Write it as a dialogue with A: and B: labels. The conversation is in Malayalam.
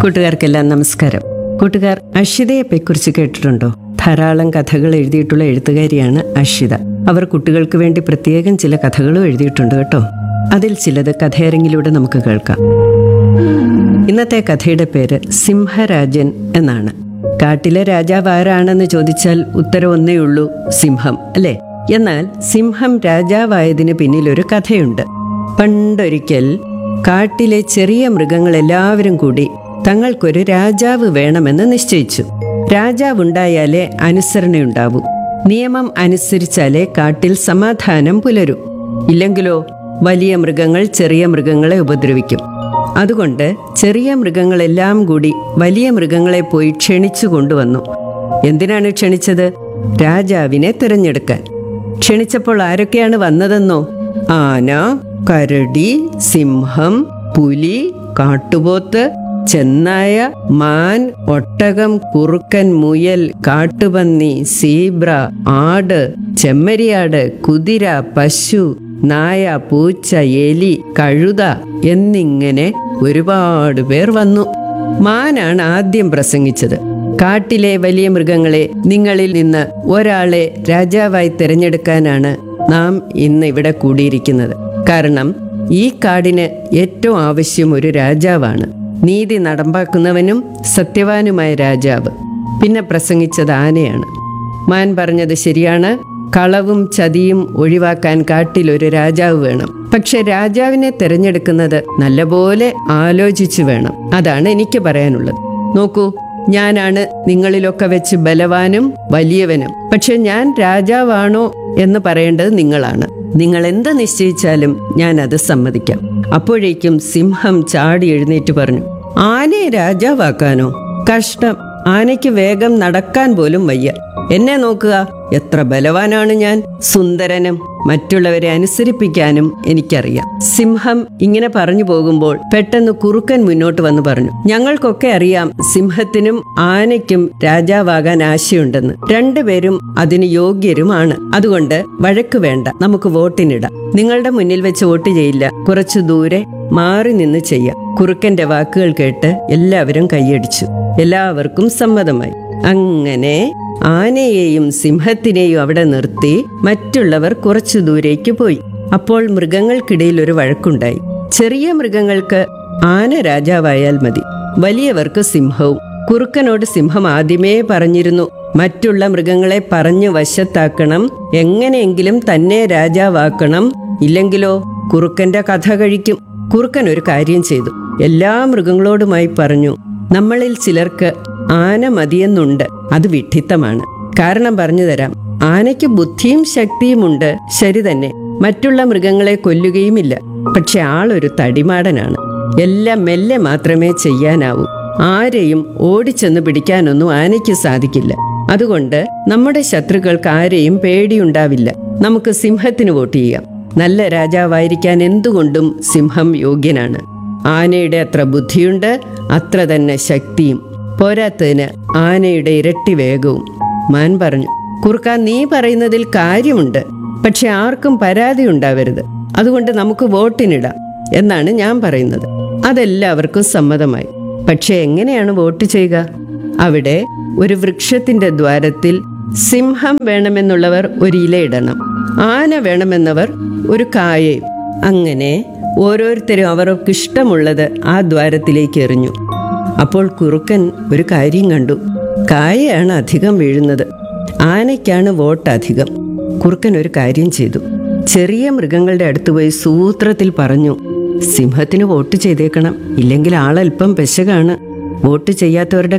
A: കൂട്ടുകാർക്കെല്ലാം നമസ്കാരം കൂട്ടുകാർ അഷിതയെക്കുറിച്ച് കേട്ടിട്ടുണ്ടോ ധാരാളം കഥകൾ എഴുതിയിട്ടുള്ള എഴുത്തുകാരിയാണ് അഷിത അവർ കുട്ടികൾക്ക് വേണ്ടി പ്രത്യേകം ചില കഥകളും എഴുതിയിട്ടുണ്ട് കേട്ടോ അതിൽ ചിലത് കഥയരങ്ങിലൂടെ നമുക്ക് കേൾക്കാം ഇന്നത്തെ കഥയുടെ പേര് സിംഹരാജൻ എന്നാണ് കാട്ടിലെ രാജാവ് ആരാണെന്ന് ചോദിച്ചാൽ ഉത്തരം ഒന്നേ ഉള്ളൂ സിംഹം അല്ലേ എന്നാൽ സിംഹം രാജാവായതിന് പിന്നിൽ ഒരു കഥയുണ്ട് പണ്ടൊരിക്കൽ കാട്ടിലെ ചെറിയ മൃഗങ്ങൾ എല്ലാവരും കൂടി തങ്ങൾക്കൊരു രാജാവ് വേണമെന്ന് നിശ്ചയിച്ചു രാജാവുണ്ടായാലേ അനുസരണയുണ്ടാവൂ നിയമം അനുസരിച്ചാലേ കാട്ടിൽ സമാധാനം പുലരൂ ഇല്ലെങ്കിലോ വലിയ മൃഗങ്ങൾ ചെറിയ മൃഗങ്ങളെ ഉപദ്രവിക്കും അതുകൊണ്ട് ചെറിയ മൃഗങ്ങളെല്ലാം കൂടി വലിയ മൃഗങ്ങളെ പോയി ക്ഷണിച്ചു കൊണ്ടുവന്നു എന്തിനാണ് ക്ഷണിച്ചത് രാജാവിനെ തിരഞ്ഞെടുക്കാൻ ക്ഷണിച്ചപ്പോൾ ആരൊക്കെയാണ് വന്നതെന്നോ ആന കരടി സിംഹം പുലി കാട്ടുപോത്ത് ചെന്നായ മാൻ ഒട്ടകം കുറുക്കൻ മുയൽ കാട്ടുപന്നി സീബ്ര ആട് ചെമ്മരിയാട് കുതിര പശു നായ പൂച്ച എലി കഴുത എന്നിങ്ങനെ ഒരുപാട് പേർ വന്നു മാനാണ് ആദ്യം പ്രസംഗിച്ചത് കാട്ടിലെ വലിയ മൃഗങ്ങളെ നിങ്ങളിൽ നിന്ന് ഒരാളെ രാജാവായി തിരഞ്ഞെടുക്കാനാണ് നാം ഇന്ന് ഇവിടെ കൂടിയിരിക്കുന്നത് കാരണം ഈ കാടിന് ഏറ്റവും ആവശ്യം ഒരു രാജാവാണ് നീതി നടമ്പാക്കുന്നവനും സത്യവാനുമായ രാജാവ് പിന്നെ പ്രസംഗിച്ചത് ആനയാണ് മാൻ പറഞ്ഞത് ശരിയാണ് കളവും ചതിയും ഒഴിവാക്കാൻ കാട്ടിൽ ഒരു രാജാവ് വേണം പക്ഷെ രാജാവിനെ തിരഞ്ഞെടുക്കുന്നത് നല്ലപോലെ ആലോചിച്ചു വേണം അതാണ് എനിക്ക് പറയാനുള്ളത് നോക്കൂ ഞാനാണ് നിങ്ങളിലൊക്കെ വെച്ച് ബലവാനും വലിയവനും പക്ഷെ ഞാൻ രാജാവാണോ എന്ന് പറയേണ്ടത് നിങ്ങളാണ് നിങ്ങൾ എന്ത് നിശ്ചയിച്ചാലും ഞാൻ അത് സമ്മതിക്കാം അപ്പോഴേക്കും സിംഹം ചാടി എഴുന്നേറ്റ് പറഞ്ഞു ആനയെ രാജാവാക്കാനോ കഷ്ടം ആനയ്ക്ക് വേഗം നടക്കാൻ പോലും വയ്യ എന്നെ നോക്കുക എത്ര ബലവാനാണ് ഞാൻ സുന്ദരനും മറ്റുള്ളവരെ അനുസരിപ്പിക്കാനും എനിക്കറിയാം സിംഹം ഇങ്ങനെ പറഞ്ഞു പോകുമ്പോൾ പെട്ടെന്ന് കുറുക്കൻ മുന്നോട്ട് വന്ന് പറഞ്ഞു ഞങ്ങൾക്കൊക്കെ അറിയാം സിംഹത്തിനും ആനയ്ക്കും രാജാവാകാൻ ആശയുണ്ടെന്ന് രണ്ടുപേരും അതിന് യോഗ്യരുമാണ് അതുകൊണ്ട് വഴക്ക് വേണ്ട നമുക്ക് വോട്ടിനിടാം നിങ്ങളുടെ മുന്നിൽ വെച്ച് വോട്ട് ചെയ്യില്ല കുറച്ചു ദൂരെ മാറി നിന്ന് ചെയ്യാം കുറുക്കന്റെ വാക്കുകൾ കേട്ട് എല്ലാവരും കൈയടിച്ചു എല്ലാവർക്കും സമ്മതമായി അങ്ങനെ ആനയെയും സിംഹത്തിനെയും അവിടെ നിർത്തി മറ്റുള്ളവർ കുറച്ചു ദൂരേക്ക് പോയി അപ്പോൾ മൃഗങ്ങൾക്കിടയിൽ ഒരു വഴക്കുണ്ടായി ചെറിയ മൃഗങ്ങൾക്ക് ആന രാജാവായാൽ മതി വലിയവർക്ക് സിംഹവും കുറുക്കനോട് സിംഹം ആദ്യമേ പറഞ്ഞിരുന്നു മറ്റുള്ള മൃഗങ്ങളെ പറഞ്ഞു വശത്താക്കണം എങ്ങനെയെങ്കിലും തന്നെ രാജാവാക്കണം ഇല്ലെങ്കിലോ കുറുക്കന്റെ കഥ കഴിക്കും കുറുക്കൻ ഒരു കാര്യം ചെയ്തു എല്ലാ മൃഗങ്ങളോടുമായി പറഞ്ഞു നമ്മളിൽ ചിലർക്ക് ആന മതിയെന്നുണ്ട് അത് വിഡ്ഢിത്തമാണ് കാരണം പറഞ്ഞു തരാം ആനയ്ക്ക് ബുദ്ധിയും ശക്തിയുമുണ്ട് ശരി തന്നെ മറ്റുള്ള മൃഗങ്ങളെ കൊല്ലുകയുമില്ല പക്ഷെ ആളൊരു തടിമാടനാണ് എല്ലാം മെല്ലെ മാത്രമേ ചെയ്യാനാവൂ ആരെയും ഓടിച്ചെന്ന് പിടിക്കാനൊന്നും ആനയ്ക്ക് സാധിക്കില്ല അതുകൊണ്ട് നമ്മുടെ ശത്രുക്കൾക്ക് ആരെയും പേടിയുണ്ടാവില്ല നമുക്ക് സിംഹത്തിന് വോട്ട് ചെയ്യാം നല്ല രാജാവായിരിക്കാൻ എന്തുകൊണ്ടും സിംഹം യോഗ്യനാണ് ആനയുടെ അത്ര ബുദ്ധിയുണ്ട് അത്ര തന്നെ ശക്തിയും പോരാത്തതിന് ആനയുടെ ഇരട്ടി വേഗവും മാൻ പറഞ്ഞു കുറുക്കാൻ നീ പറയുന്നതിൽ കാര്യമുണ്ട് പക്ഷെ ആർക്കും പരാതി ഉണ്ടാവരുത് അതുകൊണ്ട് നമുക്ക് വോട്ടിനിടാം എന്നാണ് ഞാൻ പറയുന്നത് അതെല്ലാവർക്കും സമ്മതമായി പക്ഷെ എങ്ങനെയാണ് വോട്ട് ചെയ്യുക അവിടെ ഒരു വൃക്ഷത്തിന്റെ ദ്വാരത്തിൽ സിംഹം വേണമെന്നുള്ളവർ ഒരു ഇലയിടണം ആന വേണമെന്നവർ ഒരു കായയും അങ്ങനെ ഓരോരുത്തരും അവർക്ക് ഇഷ്ടമുള്ളത് ആ ദ്വാരത്തിലേക്ക് എറിഞ്ഞു അപ്പോൾ കുറുക്കൻ ഒരു കാര്യം കണ്ടു കായയാണ് അധികം വീഴുന്നത് ആനയ്ക്കാണ് വോട്ട് അധികം കുറുക്കൻ ഒരു കാര്യം ചെയ്തു ചെറിയ മൃഗങ്ങളുടെ അടുത്ത് പോയി സൂത്രത്തിൽ പറഞ്ഞു സിംഹത്തിന് വോട്ട് ചെയ്തേക്കണം ഇല്ലെങ്കിൽ ആളല്പം പെശകാണ് വോട്ട് ചെയ്യാത്തവരുടെ